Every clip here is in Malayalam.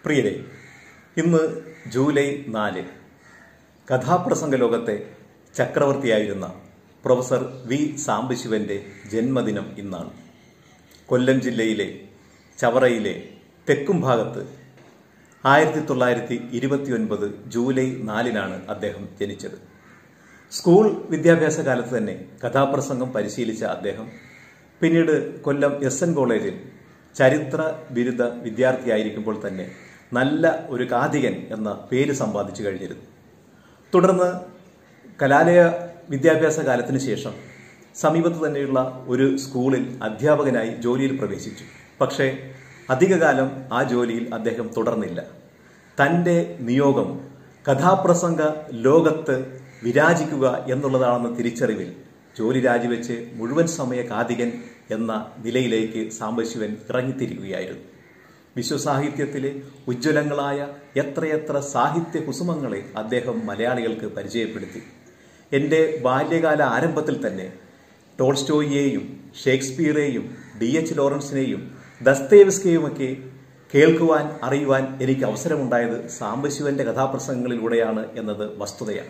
പ്രിയരെ ഇന്ന് ജൂലൈ നാല് കഥാപ്രസംഗ ലോകത്തെ ചക്രവർത്തിയായിരുന്ന പ്രൊഫസർ വി സാംബശിവന്റെ ജന്മദിനം ഇന്നാണ് കൊല്ലം ജില്ലയിലെ ചവറയിലെ തെക്കും ഭാഗത്ത് ആയിരത്തി തൊള്ളായിരത്തി ഇരുപത്തിയൊൻപത് ജൂലൈ നാലിനാണ് അദ്ദേഹം ജനിച്ചത് സ്കൂൾ വിദ്യാഭ്യാസ കാലത്ത് തന്നെ കഥാപ്രസംഗം പരിശീലിച്ച അദ്ദേഹം പിന്നീട് കൊല്ലം എസ് എൻ കോളേജിൽ ചരിത്ര ബിരുദ വിദ്യാർത്ഥിയായിരിക്കുമ്പോൾ തന്നെ നല്ല ഒരു കാതികൻ എന്ന പേര് സമ്പാദിച്ചു കഴിഞ്ഞിരുന്നു തുടർന്ന് കലാലയ വിദ്യാഭ്യാസ കാലത്തിന് ശേഷം സമീപത്ത് തന്നെയുള്ള ഒരു സ്കൂളിൽ അധ്യാപകനായി ജോലിയിൽ പ്രവേശിച്ചു പക്ഷേ അധികകാലം ആ ജോലിയിൽ അദ്ദേഹം തുടർന്നില്ല തൻ്റെ നിയോഗം കഥാപ്രസംഗ ലോകത്ത് വിരാജിക്കുക എന്നുള്ളതാണെന്ന തിരിച്ചറിവിൽ ജോലി രാജിവെച്ച് മുഴുവൻ സമയ കാതികൻ എന്ന നിലയിലേക്ക് സാംബശിവൻ ഇറങ്ങിത്തിരിക്കുകയായിരുന്നു വിശ്വസാഹിത്യത്തിലെ ഉജ്ജ്വലങ്ങളായ എത്രയെത്ര സാഹിത്യ കുസുമങ്ങളെ അദ്ദേഹം മലയാളികൾക്ക് പരിചയപ്പെടുത്തി എൻ്റെ ബാല്യകാല ആരംഭത്തിൽ തന്നെ ടോൾസ്റ്റോയിയെയും ഷേക്സ്പിയറെയും ഡി എച്ച് ലോറൻസിനെയും ദസ്തേവസ്കയുമൊക്കെ കേൾക്കുവാൻ അറിയുവാൻ എനിക്ക് അവസരമുണ്ടായത് സാംബശിവന്റെ കഥാപ്രസംഗങ്ങളിലൂടെയാണ് എന്നത് വസ്തുതയാണ്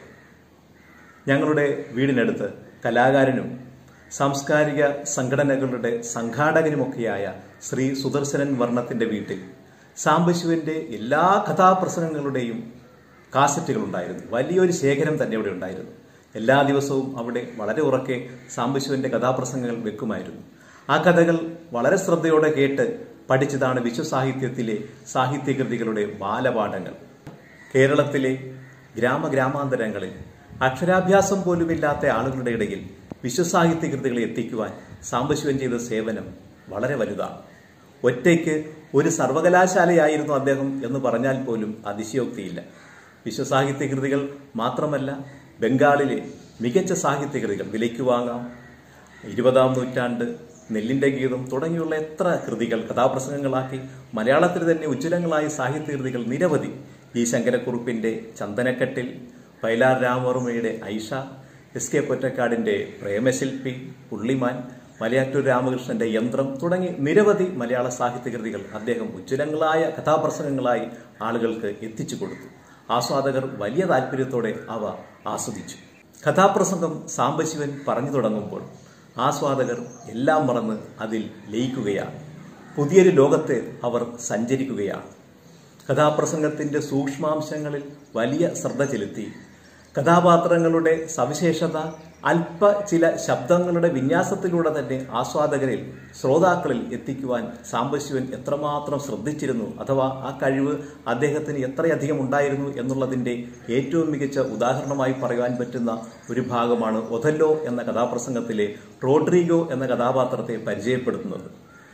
ഞങ്ങളുടെ വീടിനടുത്ത് കലാകാരനും സാംസ്കാരിക സംഘടനകളുടെ സംഘാടകനുമൊക്കെയായ ശ്രീ സുദർശനൻ വർണ്ണത്തിന്റെ വീട്ടിൽ സാംബശിവന്റെ എല്ലാ കഥാപ്രസംഗങ്ങളുടെയും കാസറ്റുകൾ ഉണ്ടായിരുന്നു വലിയൊരു ശേഖരം തന്നെ ഇവിടെ ഉണ്ടായിരുന്നു എല്ലാ ദിവസവും അവിടെ വളരെ ഉറക്കെ സാംബശിവന്റെ കഥാപ്രസംഗങ്ങൾ വെക്കുമായിരുന്നു ആ കഥകൾ വളരെ ശ്രദ്ധയോടെ കേട്ട് പഠിച്ചതാണ് വിശ്വസാഹിത്യത്തിലെ സാഹിത്യകൃതികളുടെ ബാലപാഠങ്ങൾ കേരളത്തിലെ ഗ്രാമഗ്രാമാന്തരങ്ങളിൽ അക്ഷരാഭ്യാസം പോലുമില്ലാത്ത ആളുകളുടെ ഇടയിൽ വിശ്വസാഹിത്യ കൃതികളെ എത്തിക്കുവാൻ സാംബശിവൻ ചെയ്ത സേവനം വളരെ വലുതാണ് ഒറ്റയ്ക്ക് ഒരു സർവകലാശാലയായിരുന്നു അദ്ദേഹം എന്ന് പറഞ്ഞാൽ പോലും അതിശയോക്തിയില്ല വിശ്വസാഹിത്യ കൃതികൾ മാത്രമല്ല ബംഗാളിലെ മികച്ച സാഹിത്യ കൃതികൾ വിലയ്ക്ക് വാങ്ങാം ഇരുപതാം നൂറ്റാണ്ട് നെല്ലിന്റെ ഗീതം തുടങ്ങിയുള്ള എത്ര കൃതികൾ കഥാപ്രസംഗങ്ങളാക്കി മലയാളത്തിൽ തന്നെ ഉജ്ജ്വലങ്ങളായ സാഹിത്യ കൃതികൾ നിരവധി ഈ ശങ്കരക്കുറുപ്പിന്റെ ചന്ദനക്കെട്ടിൽ വയലാർ രാമവർമ്മയുടെ ഐഷ എസ് കെ പൊറ്റക്കാടിന്റെ പ്രേമശില്പി പുള്ളിമാൻ മലയാറ്റൂർ രാമകൃഷ്ണന്റെ യന്ത്രം തുടങ്ങി നിരവധി മലയാള സാഹിത്യ കൃതികൾ അദ്ദേഹം ഉജ്ജ്വലങ്ങളായ കഥാപ്രസംഗങ്ങളായി ആളുകൾക്ക് എത്തിച്ചു കൊടുത്തു ആസ്വാദകർ വലിയ താല്പര്യത്തോടെ അവ ആസ്വദിച്ചു കഥാപ്രസംഗം സാംബശിവൻ പറഞ്ഞു തുടങ്ങുമ്പോൾ ആസ്വാദകർ എല്ലാം മറന്ന് അതിൽ ലയിക്കുകയാണ് പുതിയൊരു ലോകത്തെ അവർ സഞ്ചരിക്കുകയാണ് കഥാപ്രസംഗത്തിന്റെ സൂക്ഷ്മാംശങ്ങളിൽ വലിയ ശ്രദ്ധ ചെലുത്തി കഥാപാത്രങ്ങളുടെ സവിശേഷത അല്പ ചില ശബ്ദങ്ങളുടെ വിന്യാസത്തിലൂടെ തന്നെ ആസ്വാദകരിൽ ശ്രോതാക്കളിൽ എത്തിക്കുവാൻ സാംബശിവൻ എത്രമാത്രം ശ്രദ്ധിച്ചിരുന്നു അഥവാ ആ കഴിവ് അദ്ദേഹത്തിന് എത്രയധികം ഉണ്ടായിരുന്നു എന്നുള്ളതിന്റെ ഏറ്റവും മികച്ച ഉദാഹരണമായി പറയുവാൻ പറ്റുന്ന ഒരു ഭാഗമാണ് ഒഥല്ലോ എന്ന കഥാപ്രസംഗത്തിലെ റോഡ്രിഗോ എന്ന കഥാപാത്രത്തെ പരിചയപ്പെടുത്തുന്നത്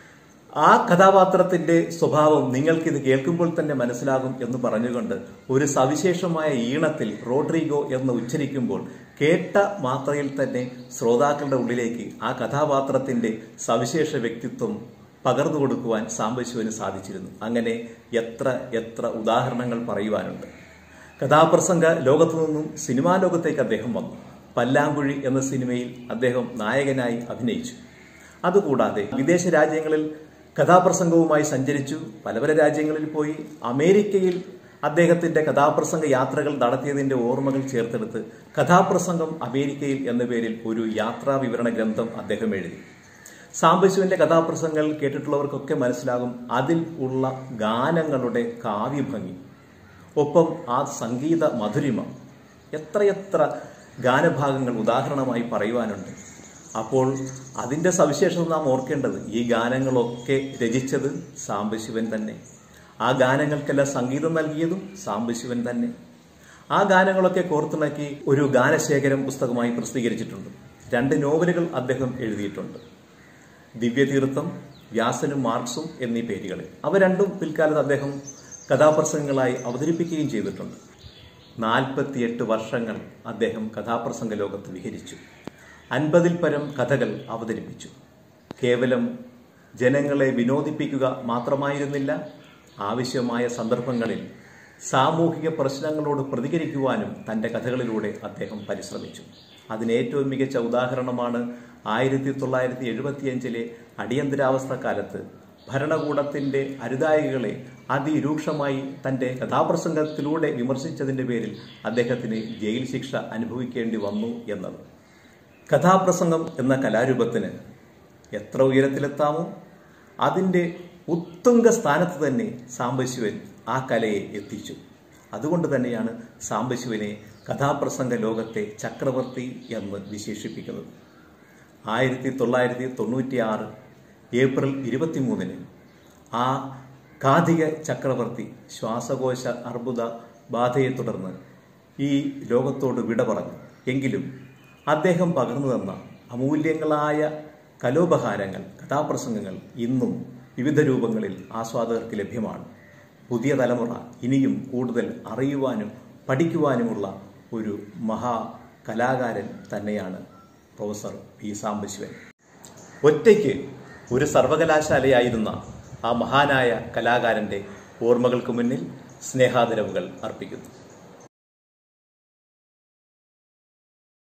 ആ കഥാപാത്രത്തിന്റെ സ്വഭാവം നിങ്ങൾക്കിത് കേൾക്കുമ്പോൾ തന്നെ മനസ്സിലാകും എന്ന് പറഞ്ഞുകൊണ്ട് ഒരു സവിശേഷമായ ഈണത്തിൽ റോഡ്രിഗോ എന്ന് ഉച്ചരിക്കുമ്പോൾ കേട്ട മാത്രയിൽ തന്നെ ശ്രോതാക്കളുടെ ഉള്ളിലേക്ക് ആ കഥാപാത്രത്തിന്റെ സവിശേഷ വ്യക്തിത്വം പകർന്നു കൊടുക്കുവാൻ സാംബശിവന് സാധിച്ചിരുന്നു അങ്ങനെ എത്ര എത്ര ഉദാഹരണങ്ങൾ പറയുവാനുണ്ട് കഥാപ്രസംഗ ലോകത്തു നിന്നും സിനിമാ ലോകത്തേക്ക് അദ്ദേഹം വന്നു പല്ലാങ്കുഴി എന്ന സിനിമയിൽ അദ്ദേഹം നായകനായി അഭിനയിച്ചു അതുകൂടാതെ വിദേശ രാജ്യങ്ങളിൽ കഥാപ്രസംഗവുമായി സഞ്ചരിച്ചു പല പല രാജ്യങ്ങളിൽ പോയി അമേരിക്കയിൽ അദ്ദേഹത്തിന്റെ കഥാപ്രസംഗ യാത്രകൾ നടത്തിയതിന്റെ ഓർമ്മകൾ ചേർത്തെടുത്ത് കഥാപ്രസംഗം അമേരിക്കയിൽ എന്ന പേരിൽ ഒരു യാത്രാ വിവരണ ഗ്രന്ഥം അദ്ദേഹം എഴുതി സാംബശിവന്റെ കഥാപ്രസംഗങ്ങൾ കേട്ടിട്ടുള്ളവർക്കൊക്കെ മനസ്സിലാകും അതിൽ ഉള്ള ഗാനങ്ങളുടെ കാവ്യഭംഗി ഒപ്പം ആ സംഗീത മധുരിമ എത്രയെത്ര ഗാനഭാഗങ്ങൾ ഉദാഹരണമായി പറയുവാനുണ്ട് അപ്പോൾ അതിന്റെ സവിശേഷത നാം ഓർക്കേണ്ടത് ഈ ഗാനങ്ങളൊക്കെ രചിച്ചത് സാംബശിവൻ തന്നെ ആ ഗാനങ്ങൾക്കെല്ലാം സംഗീതം നൽകിയതും സാംബശിവൻ തന്നെ ആ ഗാനങ്ങളൊക്കെ കോർത്തിണക്കി ഒരു ഗാനശേഖരം പുസ്തകമായി പ്രസിദ്ധീകരിച്ചിട്ടുണ്ട് രണ്ട് നോവലുകൾ അദ്ദേഹം എഴുതിയിട്ടുണ്ട് ദിവ്യതീർത്ഥം വ്യാസനും മാർക്സും എന്നീ പേരുകളിൽ അവ രണ്ടും പിൽക്കാലത്ത് അദ്ദേഹം കഥാപ്രസംഗങ്ങളായി അവതരിപ്പിക്കുകയും ചെയ്തിട്ടുണ്ട് നാൽപ്പത്തിയെട്ട് വർഷങ്ങൾ അദ്ദേഹം കഥാപ്രസംഗ ലോകത്ത് വിഹരിച്ചു അൻപതിൽ പരം കഥകൾ അവതരിപ്പിച്ചു കേവലം ജനങ്ങളെ വിനോദിപ്പിക്കുക മാത്രമായിരുന്നില്ല ആവശ്യമായ സന്ദർഭങ്ങളിൽ സാമൂഹിക പ്രശ്നങ്ങളോട് പ്രതികരിക്കുവാനും തന്റെ കഥകളിലൂടെ അദ്ദേഹം പരിശ്രമിച്ചു അതിന് ഏറ്റവും മികച്ച ഉദാഹരണമാണ് ആയിരത്തി തൊള്ളായിരത്തി എഴുപത്തിയഞ്ചിലെ അടിയന്തരാവസ്ഥ കാലത്ത് ഭരണകൂടത്തിന്റെ അരുതായികളെ അതിരൂക്ഷമായി തന്റെ കഥാപ്രസംഗത്തിലൂടെ വിമർശിച്ചതിന്റെ പേരിൽ അദ്ദേഹത്തിന് ജയിൽ ശിക്ഷ അനുഭവിക്കേണ്ടി വന്നു എന്നത് കഥാപ്രസംഗം എന്ന കലാരൂപത്തിന് എത്ര ഉയരത്തിലെത്താമോ അതിൻ്റെ ഉത്തുംഗ സ്ഥാനത്ത് തന്നെ സാംബശിവൻ ആ കലയെ എത്തിച്ചു അതുകൊണ്ട് തന്നെയാണ് സാംബശിവനെ കഥാപ്രസംഗ ലോകത്തെ ചക്രവർത്തി എന്ന് വിശേഷിപ്പിക്കുന്നത് ആയിരത്തി തൊള്ളായിരത്തി തൊണ്ണൂറ്റിയാറ് ഏപ്രിൽ ഇരുപത്തിമൂന്നിന് ആ കാതിക ചക്രവർത്തി ശ്വാസകോശ അർബുദ ബാധയെ തുടർന്ന് ഈ ലോകത്തോട് വിട പറഞ്ഞു എങ്കിലും അദ്ദേഹം പകർന്നു തന്ന അമൂല്യങ്ങളായ കലോപഹാരങ്ങൾ കഥാപ്രസംഗങ്ങൾ ഇന്നും വിവിധ രൂപങ്ങളിൽ ആസ്വാദകർക്ക് ലഭ്യമാണ് പുതിയ തലമുറ ഇനിയും കൂടുതൽ അറിയുവാനും പഠിക്കുവാനുമുള്ള ഒരു മഹാ കലാകാരൻ തന്നെയാണ് പ്രൊഫസർ പി സാംബശിവൻ ഒറ്റയ്ക്ക് ഒരു സർവകലാശാലയായിരുന്ന ആ മഹാനായ കലാകാരന്റെ ഓർമ്മകൾക്ക് മുന്നിൽ സ്നേഹാദരവുകൾ അർപ്പിക്കുന്നു